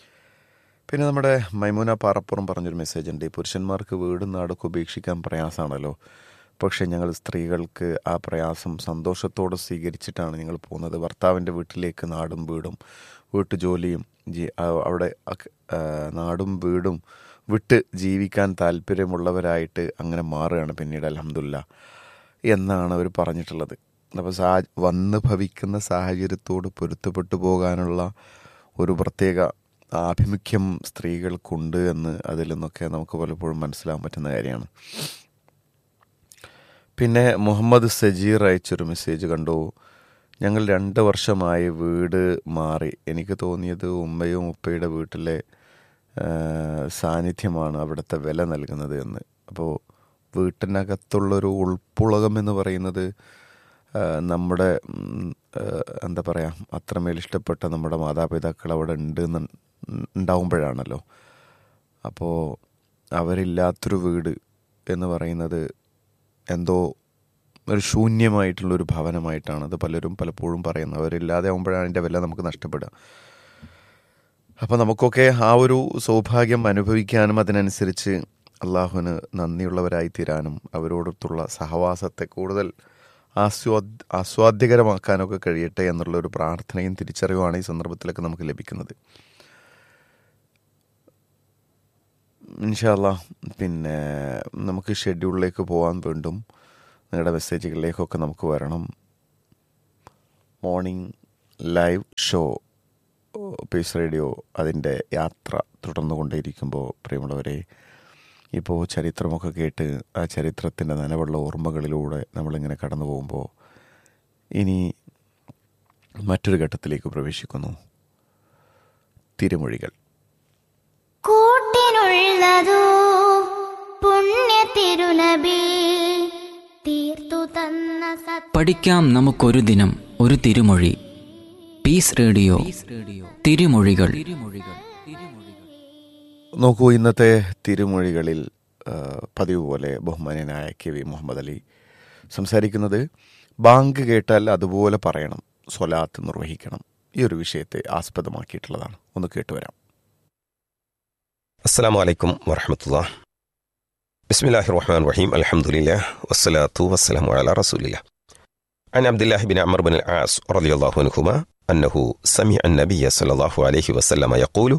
പിന്നെ നമ്മുടെ മൈമൂന പാറപ്പുറം പറഞ്ഞൊരു മെസ്സേജ് ഉണ്ട് ഈ പുരുഷന്മാർക്ക് വീടും നാടൊക്കെ ഉപേക്ഷിക്കാൻ പ്രയാസമാണല്ലോ പക്ഷേ ഞങ്ങൾ സ്ത്രീകൾക്ക് ആ പ്രയാസം സന്തോഷത്തോടെ സ്വീകരിച്ചിട്ടാണ് ഞങ്ങൾ പോകുന്നത് ഭർത്താവിൻ്റെ വീട്ടിലേക്ക് നാടും വീടും വീട്ടുജോലിയും ജി- ആ- അവിടെ അക- ആ, നാടും വീടും വിട്ട് ജീവിക്കാൻ താല്പര്യമുള്ളവരായിട്ട് അങ്ങനെ മാറുകയാണ് പിന്നീട് അലഹമില്ല എന്നാണ് അവർ പറഞ്ഞിട്ടുള്ളത് അപ്പോൾ സാ വന്ന് ഭവിക്കുന്ന സാഹചര്യത്തോട് പൊരുത്തപ്പെട്ടു പോകാനുള്ള ഒരു പ്രത്യേക ആഭിമുഖ്യം സ്ത്രീകൾക്കുണ്ട് എന്ന് അതിൽ നിന്നൊക്കെ നമുക്ക് പലപ്പോഴും മനസ്സിലാക്കാൻ പറ്റുന്ന കാര്യമാണ് പിന്നെ മുഹമ്മദ് സജീർ അയച്ചൊരു മെസ്സേജ് കണ്ടു ഞങ്ങൾ രണ്ട് വർഷമായി വീട് മാറി എനിക്ക് തോന്നിയത് ഉമ്മയും ഉപ്പയുടെ വീട്ടിലെ ആ, സാന്നിധ്യമാണ് അവിടുത്തെ വില നൽകുന്നത് എന്ന് അപ്പോൾ വീട്ടിനകത്തുള്ളൊരു ഉൾപ്പുളകം എന്ന് പറയുന്നത് ആ, നമ്മുടെ ഉം, ആ, എന്താ പറയുക അത്രമേൽ ഇഷ്ടപ്പെട്ട നമ്മുടെ മാതാപിതാക്കൾ അവിടെ ഉണ്ട് എന്ന് ഉണ്ടാവുമ്പോഴാണല്ലോ അപ്പോൾ അവരില്ലാത്തൊരു വീട് എന്ന് പറയുന്നത് എന്തോ ഒരു ശൂന്യമായിട്ടുള്ളൊരു ഭവനമായിട്ടാണ് അത് പലരും പലപ്പോഴും പറയുന്നത് അവരില്ലാതെ ആകുമ്പോഴാണ് അതിൻ്റെ വില നമുക്ക് നഷ്ടപ്പെടുക അപ്പോൾ നമുക്കൊക്കെ ആ ഒരു സൗഭാഗ്യം അനുഭവിക്കാനും അതിനനുസരിച്ച് അള്ളാഹുവിന് നന്ദിയുള്ളവരായി തീരാനും അവരോടൊത്തുള്ള സഹവാസത്തെ കൂടുതൽ ആസ്വാദ് ആസ്വാദ്യകരമാക്കാനൊക്കെ കഴിയട്ടെ എന്നുള്ള ഒരു പ്രാർത്ഥനയും തിരിച്ചറിവുമാണ് ഈ സന്ദർഭത്തിലൊക്കെ നമുക്ക് ലഭിക്കുന്നത് ഇൻഷാല്ല പിന്നെ നമുക്ക് ഷെഡ്യൂളിലേക്ക് പോകാൻ വീണ്ടും നിങ്ങളുടെ മെസ്സേജുകളിലേക്കൊക്കെ നമുക്ക് വരണം morning live show Peace Radio അതിൻ്റെ യാത്ര തുടർന്നുകൊണ്ടേയിരിക്കുമ്പോൾ പ്രിയമുള്ളവരെ ഇപ്പോൾ ചരിത്രമൊക്കെ കേട്ട് ആ ചരിത്രത്തിൻ്റെ നനവുള്ള ഓർമ്മകളിലൂടെ നമ്മളിങ്ങനെ കടന്നു പോകുമ്പോൾ ഇനി മറ്റൊരു ഘട്ടത്തിലേക്ക് പ്രവേശിക്കുന്നു തിരുമൊഴികൾ കൂട്ടിനുള്ളതോ പുണ്യ തിരുനബി തീർത്തു തന്ന സത് പഠിക്കാം നമുക്കൊരു ദിനം ഒരു തിരുമൊഴി പീസ് റേഡിയോ തിരുമൊഴികൾ നോക്കൂ ഇന്നത്തെ തിരുമൊഴികളിൽ ആ, പതിവ് പോലെ ബഹുമാന്യനായ കെ വി മുഹമ്മദ് അലി സംസാരിക്കുന്നത് ബാങ്ക് കേട്ടാൽ അതുപോലെ പറയണം സ്വലാത്ത് നിർവഹിക്കണം ഈ ഒരു വിഷയത്തെ ആസ്പദമാക്കിയിട്ടുള്ളതാണ് ഒന്ന് കേട്ടുവരാം السلام عليكم ورحمة الله بسم الله الرحمن الرحيم الحمد لله والصلاة والسلام على رسول الله عن عبد الله بن عمرو بن العاص رضي الله عنهما أنه سمع النبي صلى الله عليه وسلم يقول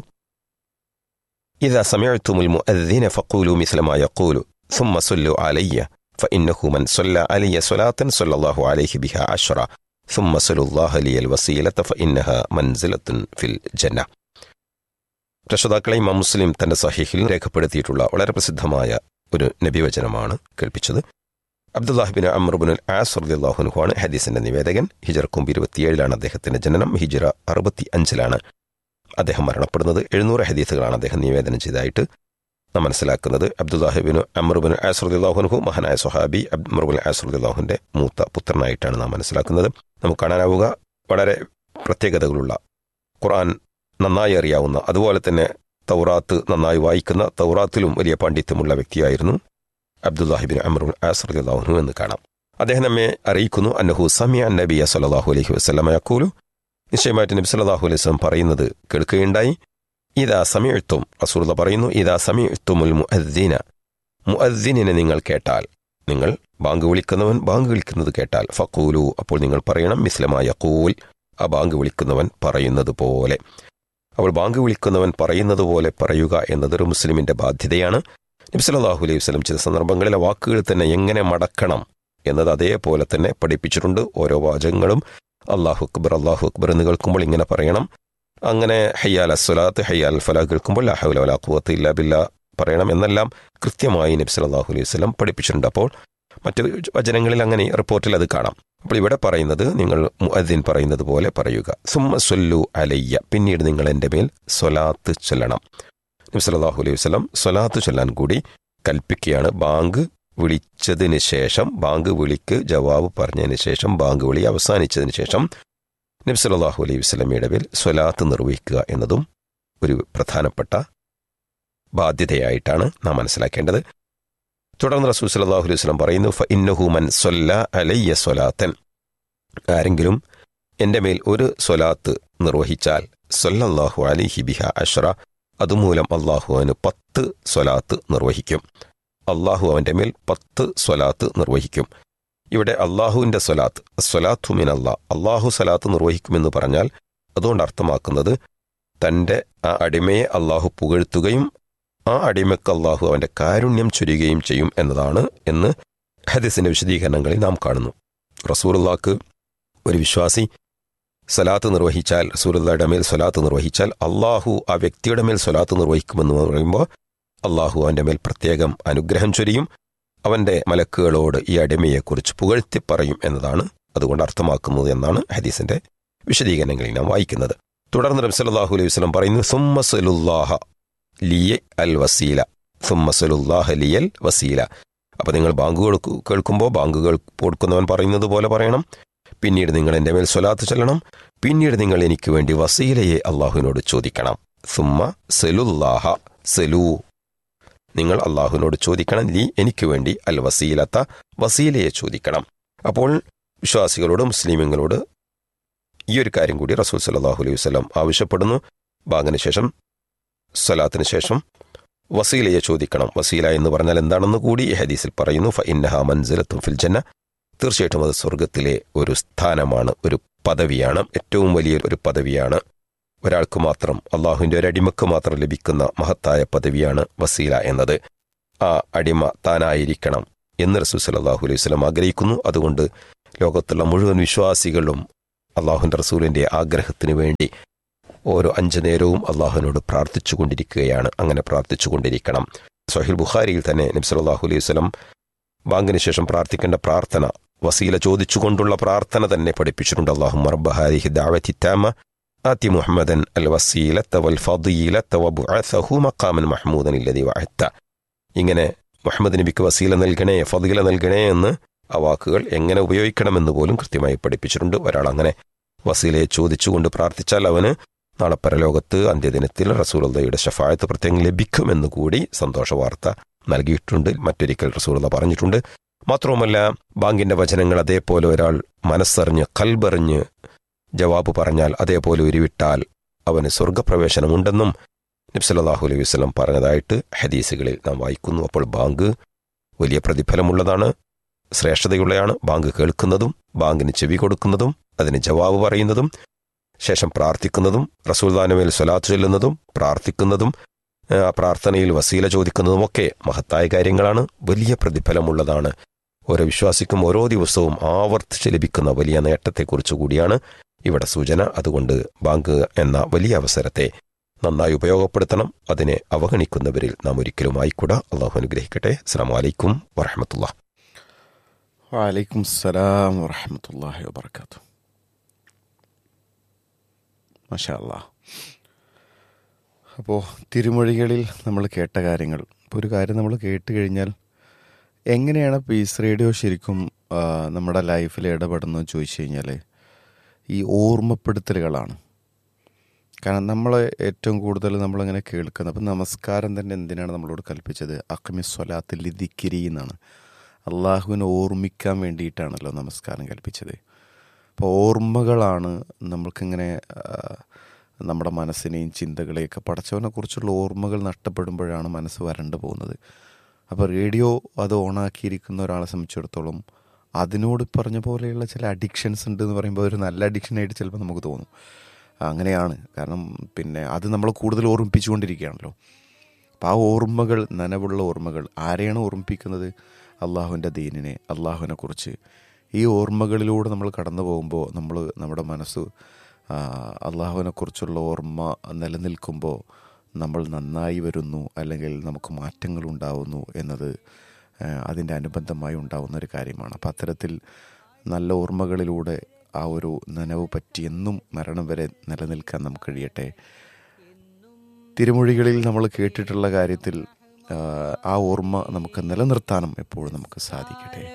إذا سمعتم المؤذن فقولوا مثل ما يقول ثم صلوا علي فإنه من صلى علي صلاة صلى الله عليه بها عشرة ثم صلوا الله لي الوسيلة فإنها منزلة في الجنة രക്ഷിതാക്കളെ ഇമാം മുസ്ലിം തന്റെ സഹീഹിൽ രേഖപ്പെടുത്തിയിട്ടുള്ള വളരെ പ്രസിദ്ധമായ ഒരു നബിവചനമാണ് കേൾപ്പിച്ചത് അബ്ദുല്ലാഹിബിൻ അമ്രുബിൻ ആസ് റദിയാഹുനുഹുവാണ് ഹദീസിന്റെ നിവേദകൻ ഹിജർ കുമ്പ് ഇരുപത്തിയേഴിലാണ് അദ്ദേഹത്തിന്റെ ജനനം ഹിജറ അറുപത്തി അഞ്ചിലാണ് അദ്ദേഹം മരണപ്പെടുന്നത് എഴുന്നൂറ് ഹദീസുകളാണ് അദ്ദേഹം നിവേദനം ചെയ്തതായിട്ട് നാം മനസ്സിലാക്കുന്നത് അബ്ദുല്ലാഹിബിൻ അമ്രുബിൻ ആസ് റദിയാഹുനുഹു മഹാനായ സുഹാബി അബ്മുറുബിൻ ആസ് റദിയാഹുന്റെ മൂത്ത പുത്രനായിട്ടാണ് നാം മനസ്സിലാക്കുന്നത് നമുക്ക് കാണാനാവുക വളരെ പ്രത്യേകതകളുള്ള ഖുർആൻ നന്നായി അറിയാവുന്ന അതുപോലെ തന്നെ തൗറാത്ത് നന്നായി വായിക്കുന്ന തൗറാത്തിലും വലിയ പാണ്ഡിത്യമുള്ള വ്യക്തിയായിരുന്നു അബ്ദുല്ലാഹിബിൻ അമറുൽ ആസ്രദിള്ളാഹുനു എന്ന് കാണാം അദ്ദേഹം നമ്മെ അറിയിക്കുന്നു അന്നഹു സമിയ നബിയ സല്ലാഹു അലൈഹി വസ്ലമ യക്കൂലു നിശ്ചയമായിട്ട് നബി സല്ലാഹു അലൈഹി വസ്ലം പറയുന്നത് കേൾക്കുകയുണ്ടായി ഇതാ സമയത്തും റസൂർദ പറയുന്നു ഇതാ സമയത്തുമുൽ മുഅദ്ദീന മുഅദ്ദീനിനെ നിങ്ങൾ കേട്ടാൽ നിങ്ങൾ ബാങ്ക് വിളിക്കുന്നവൻ ബാങ്ക് വിളിക്കുന്നത് കേട്ടാൽ ഫക്കൂലു അപ്പോൾ നിങ്ങൾ പറയണം മിസ്ലമായ യക്കൂൽ ആ ബാങ്ക് വിളിക്കുന്നവൻ പറയുന്നത് പോലെ അവൾ ബാങ്ക് വിളിക്കുന്നവൻ പറയുന്നത് പോലെ പറയുക എന്നതൊരു മുസ്ലിമിന്റെ ബാധ്യതയാണ് നബ്സലാഹു അലൈഹി വസ്ലം ചില സന്ദർഭങ്ങളിലെ വാക്കുകൾ തന്നെ എങ്ങനെ മടക്കണം എന്നത് അതേപോലെ തന്നെ പഠിപ്പിച്ചിട്ടുണ്ട് ഓരോ വാചകങ്ങളും അള്ളാഹു അക്ബർ അള്ളാഹു അക്ബർ എന്ന് കേൾക്കുമ്പോൾ ഇങ്ങനെ പറയണം അങ്ങനെ ഹയ്യാൽ അസ്വലാത്ത് ഹയ്യാൽ ഫലാ കേൾക്കുമ്പോൾ അഹുല വലാ ഖുവത്ത് ഇല്ലാ ബില്ല പറയണം എന്നെല്ലാം കൃത്യമായി നബി സല്ലല്ലാഹു അലൈഹി വസല്ലം പഠിപ്പിച്ചിട്ടുണ്ട് അപ്പോൾ മറ്റു വചനങ്ങളിൽ അങ്ങനെ റിപ്പോർട്ടിൽ അത് കാണാം അപ്പോൾ ഇവിടെ പറയുന്നത് നിങ്ങൾ മുഅദ്ദിൻ പറയുന്നത് പോലെ പറയുക സുമ്മ സൊല്ലു അലയ്യ പിന്നീട് നിങ്ങൾ എൻ്റെ മേൽ സ്വലാത്ത് ചൊല്ലണം നബി സല്ലല്ലാഹു അലൈഹി വസല്ലം സ്വലാത്ത് ചൊല്ലാൻ കൂടി കൽപ്പിക്കുകയാണ് ബാങ്ക് വിളിച്ചതിന് ശേഷം ബാങ്ക് വിളിക്ക് ജവാബ് പറഞ്ഞതിന് ശേഷം ബാങ്ക് വിളി അവസാനിച്ചതിന് ശേഷം നബി സല്ലല്ലാഹു അലൈഹി വസല്ലമയുടെ മേൽ സ്വലാത്ത് നിർവഹിക്കുക എന്നതും ഒരു പ്രധാനപ്പെട്ട ബാധ്യതയായിട്ടാണ് നാം മനസ്സിലാക്കേണ്ടത് തുടർന്ന് റസൂൽ സല്ലല്ലാഹു അലൈഹി വസല്ലം പറയുന്നു ഫ ഇന്നഹു മൻ സ്വല്ല അലയ്യ സ്വലാത്തൻ ആരെങ്കിലും എൻ്റെ മേൽ ഒരു സ്വലാത്ത് നിർവഹിച്ചാൽ സല്ലല്ലാഹു അലൈഹി ബിഹ അഷ്റ അതുമൂലം അള്ളാഹു അവന് പത്ത് സ്വലാത്ത് നിർവഹിക്കും അള്ളാഹു അവൻ്റെ മേൽ പത്ത് സ്വലാത്ത് നിർവഹിക്കും ഇവിടെ അള്ളാഹുവിൻ്റെ സ്വലാത്ത് സ്വലാത്തു മിൻ അള്ളാഹ് അള്ളാഹു സ്വലാത്ത് നിർവഹിക്കുമെന്ന് പറഞ്ഞാൽ അതുകൊണ്ട് അർത്ഥമാക്കുന്നത് തൻ്റെ ആ അടിമയെ അള്ളാഹു പുകഴ്ത്തുകയും ആ അടിമക്ക് അള്ളാഹു അവന്റെ കാരുണ്യം ചൊരിയുകയും ചെയ്യും എന്നതാണ് എന്ന് ഹദീസിന്റെ വിശദീകരണങ്ങളിൽ നാം കാണുന്നു റസൂറുല്ലാക്ക് ഒരു വിശ്വാസി സ്വലാത്ത് നിർവഹിച്ചാൽ റസൂറുള്ളയുടെ മേൽ സ്വലാത്ത് നിർവഹിച്ചാൽ അള്ളാഹു ആ വ്യക്തിയുടെ മേൽ സ്വലാത്ത് നിർവഹിക്കുമെന്ന് പറയുമ്പോൾ അള്ളാഹു അവന്റെ മേൽ പ്രത്യേകം അനുഗ്രഹം ചൊരിയും അവന്റെ മലക്കുകളോട് ഈ അടിമയെക്കുറിച്ച് പുകഴ്ത്തി പറയും എന്നതാണ് അതുകൊണ്ട് അർത്ഥമാക്കുന്നത് എന്നാണ് ഹദീസിന്റെ വിശദീകരണങ്ങളിൽ നാം വായിക്കുന്നത് തുടർന്ന് നബി സല്ലല്ലാഹു അലൈഹി വസല്ലം പറയുന്നു സുമ്മ സലുല്ലാഹ ലിയ അൽ വസീല സുമ്മസലുല്ലാഹ ലിയൽ വസീല അപ്പൊ നിങ്ങൾ ബാങ്ക് കേൾക്കു- കേൾക്കുമ്പോൾ ബാങ്കുകൾ കൊടുക്കുന്നവൻ പറയുന്നത് പോലെ പറയണം പിന്നീട് നിങ്ങൾ എൻ്റെ മേൽ സ്വലാത്ത് ചെല്ലണം പിന്നീട് നിങ്ങൾ എനിക്ക് വേണ്ടി വസീലയെ അള്ളാഹുവിനോട് ചോദിക്കണം സുമ്മ സെലുല്ലാഹ സെലു നിങ്ങൾ അള്ളാഹുവിനോട് ചോദിക്കണം ലീ എനിക്ക് വേണ്ടി അൽ വസീലത്ത വസീലയെ ചോദിക്കണം അപ്പോൾ വിശ്വാസികളോട് മുസ്ലിമുകളോട് ഈ ഒരു കാര്യം കൂടി റസൂൽ സല്ലല്ലാഹു അലൈഹി വസല്ലം ആവശ്യപ്പെടുന്നു ബാങ്കിന് ശേഷം സ്വലാത്തിന് ശേഷം വസീലയെ ചോദിക്കണം വസീല എന്ന് പറഞ്ഞാൽ എന്താണെന്ന് കൂടി ഈ ഹദീസിൽ പറയുന്നു ഫ ഇന്നഹ മൻസിലത്തും ഫിൽ ജന്ന തീർച്ചയായിട്ടും അത് സ്വർഗത്തിലെ ഒരു സ്ഥാനമാണ് ഒരു പദവിയാണ് ഏറ്റവും വലിയ ഒരു പദവിയാണ് ഒരാൾക്ക് മാത്രം അള്ളാഹുവിൻ്റെ ഒരു അടിമക്ക് മാത്രം ലഭിക്കുന്ന മഹത്തായ പദവിയാണ് വസീല എന്നത് ആ അടിമ താനായിരിക്കണം എന്ന് റസൂൽ സല്ലല്ലാഹു അലൈഹി വസല്ലം ആഗ്രഹിക്കുന്നു അതുകൊണ്ട് ലോകത്തുള്ള മുഴുവൻ വിശ്വാസികളും അള്ളാഹുൻ്റെ റസൂലിൻ്റെ ആഗ്രഹത്തിന് വേണ്ടി ഓരോ അഞ്ചു നേരവും അള്ളാഹുവിനോട് പ്രാർത്ഥിച്ചു കൊണ്ടിരിക്കുകയാണ് അങ്ങനെ പ്രാർത്ഥിച്ചു കൊണ്ടിരിക്കണം സഹിൽ ബുഖാരിയിൽ തന്നെ നബ്സലാഹു അലൈഹി വസ്ലം ബാങ്കിന് ശേഷം പ്രാർത്ഥിക്കേണ്ട പ്രാർത്ഥന വസീല ചോദിച്ചുകൊണ്ടുള്ള പ്രാർത്ഥന തന്നെ പഠിപ്പിച്ചിട്ടുണ്ട് അള്ളാഹു മർബഹാരിഹി ദാവത്തിത്താമ ആത്തി മുഹമ്മദൻ അൽ വസീലത്ത വൽ ഫദീലത്ത വബുഅസഹു മഖാമൻ മഹ്മൂദൻ ഇല്ലദി വഅത്ത ഇങ്ങനെ മുഹമ്മദ് നബിക്ക് വസീല നൽകണേ ഫദീല നൽകണേ എന്ന് ആ വാക്കുകൾ എങ്ങനെ ഉപയോഗിക്കണമെന്ന് പോലും കൃത്യമായി പഠിപ്പിച്ചിട്ടുണ്ട് ഒരാൾ അങ്ങനെ വസീലയെ ചോദിച്ചുകൊണ്ട് പ്രാർത്ഥിച്ചാൽ അവന് നാളെ പരലോകത്ത് അന്ത്യദിനത്തിൽ റസൂലയുടെ ഷഫായത്ത് പ്രത്യേകം ലഭിക്കുമെന്ന് കൂടി സന്തോഷ വാർത്ത നൽകിയിട്ടുണ്ട് മറ്റൊരിക്കൽ റസൂലത പറഞ്ഞിട്ടുണ്ട് മാത്രവുമല്ല ബാങ്കിന്റെ വചനങ്ങൾ അതേപോലെ ഒരാൾ മനസ്സറിഞ്ഞ് കൽബറിഞ്ഞ് ജവാബ് പറഞ്ഞാൽ അതേപോലെ ഉരുവിട്ടാൽ അവന് സ്വർഗപ്രവേശനമുണ്ടെന്നും നബ്സല്ലാഹു അലൈഹി വസ്ലം പറഞ്ഞതായിട്ട് ഹദീസുകളിൽ നാം വായിക്കുന്നു അപ്പോൾ ബാങ്ക് വലിയ പ്രതിഫലമുള്ളതാണ് ശ്രേഷ്ഠതയുള്ളതാണ് ബാങ്ക് കേൾക്കുന്നതും ബാങ്കിന് ചെവി കൊടുക്കുന്നതും അതിന് ജവാബ് പറയുന്നതും ശേഷം പ്രാർത്ഥിക്കുന്നതും റസൂൽദാനുമേൽ സ്വലാത്ത് ചൊല്ലുന്നതും പ്രാർത്ഥിക്കുന്നതും ആ പ്രാർത്ഥനയിൽ വസീല ചോദിക്കുന്നതുമൊക്കെ മഹത്തായ കാര്യങ്ങളാണ് വലിയ പ്രതിഫലമുള്ളതാണ് ഓരോ വിശ്വാസിക്കും ഓരോ ദിവസവും ആവർത്തിച്ച് ലഭിക്കുന്ന വലിയ നേട്ടത്തെക്കുറിച്ച് കൂടിയാണ് ഇവിടെ സൂചന അതുകൊണ്ട് ബാങ്ക് എന്ന വലിയ അവസരത്തെ നന്നായി ഉപയോഗപ്പെടുത്തണം അതിനെ അവഗണിക്കുന്നവരിൽ നാം ഒരിക്കലും ആയിക്കൂടാ അള്ളാഹു അനുഗ്രഹിക്കട്ടെ അസ്സാം വലൈക്കും വറഹമത്തുള്ള വലൈക്കും സലാം വറഹമത്തല്ലാഹി വബർക്കാത്തു മഷാ അല്ലാ അപ്പോൾ തിരുമൊഴികളിൽ നമ്മൾ കേട്ട കാര്യങ്ങൾ ഇപ്പോൾ ഒരു കാര്യം നമ്മൾ കേട്ട് കഴിഞ്ഞാൽ എങ്ങനെയാണ് പീസ് റേഡിയോ ശരിക്കും ആ, നമ്മുടെ ലൈഫിൽ ഇടപെടുന്നത് ചോദിച്ചു കഴിഞ്ഞാൽ ഈ ഓർമ്മപ്പെടുത്തലുകളാണ് കാരണം നമ്മൾ ഏറ്റവും കൂടുതൽ നമ്മളിങ്ങനെ കേൾക്കുന്നത് അപ്പം നമസ്കാരം തന്നെ എന്തിനാണ് നമ്മളോട് കൽപ്പിച്ചത് അക്മി സ്വലാത്തിൽ ദിക്കിരി എന്നാണ് അള്ളാഹുവിനെ ഓർമ്മിക്കാൻ വേണ്ടിയിട്ടാണല്ലോ നമസ്കാരം കൽപ്പിച്ചത് അപ്പോൾ ഓർമ്മകളാണ് നമ്മൾക്കിങ്ങനെ ആ, നമ്മുടെ മനസ്സിനെയും ചിന്തകളെയൊക്കെ പടച്ചവനെ കുറിച്ചുള്ള ഓർമ്മകൾ നഷ്ടപ്പെടുമ്പോഴാണ് മനസ്സ് വരണ്ടു പോകുന്നത് അപ്പോൾ റേഡിയോ അത് ഓണാക്കിയിരിക്കുന്ന ഒരാളെ സംബന്ധിച്ചിടത്തോളം അതിനോട് പറഞ്ഞ പോലെയുള്ള ചില അഡിക്ഷൻസ് ഉണ്ട് എന്ന് പറയുമ്പോൾ ഒരു നല്ല അഡിക്ഷനായിട്ട് ചിലപ്പോൾ നമുക്ക് തോന്നും അങ്ങനെയാണ് കാരണം പിന്നെ അത് നമ്മളെ കൂടുതൽ ഓർമ്മിപ്പിച്ചുകൊണ്ടിരിക്കുകയാണല്ലോ അപ്പം ആ ഓർമ്മകൾ നനവുള്ള ഓർമ്മകൾ ആരെയാണ് ഓർമ്മിപ്പിക്കുന്നത് അള്ളാഹുവിൻ്റെ ദീനിനെ അള്ളാഹുവിനെ കുറിച്ച് ഈ ഓർമ്മകളിലൂടെ നമ്മൾ കടന്നു പോകുമ്പോൾ നമ്മൾ നമ്മുടെ മനസ്സ് ആ, അള്ളാഹുവിനെക്കുറിച്ചുള്ള ഓർമ്മ നിലനിൽക്കുമ്പോൾ നമ്മൾ നന്നായി വരുന്നു അല്ലെങ്കിൽ നമുക്ക് മാറ്റങ്ങൾ ഉണ്ടാവുന്നു എന്നത് ആ, അതിൻ്റെ അനുബന്ധമായി ഉണ്ടാവുന്ന ഒരു കാര്യമാണ് അപ്പം അത്തരത്തിൽ നല്ല ഓർമ്മകളിലൂടെ ആ ഒരു നനവ് പറ്റി എന്നും മരണം വരെ നിലനിൽക്കാൻ നമുക്ക് കഴിയട്ടെ തിരുമൊഴികളിൽ നമ്മൾ കേട്ടിട്ടുള്ള കാര്യത്തിൽ ആ, ആ ഓർമ്മ നമുക്ക് നിലനിർത്താനും എപ്പോഴും നമുക്ക് സാധിക്കട്ടെ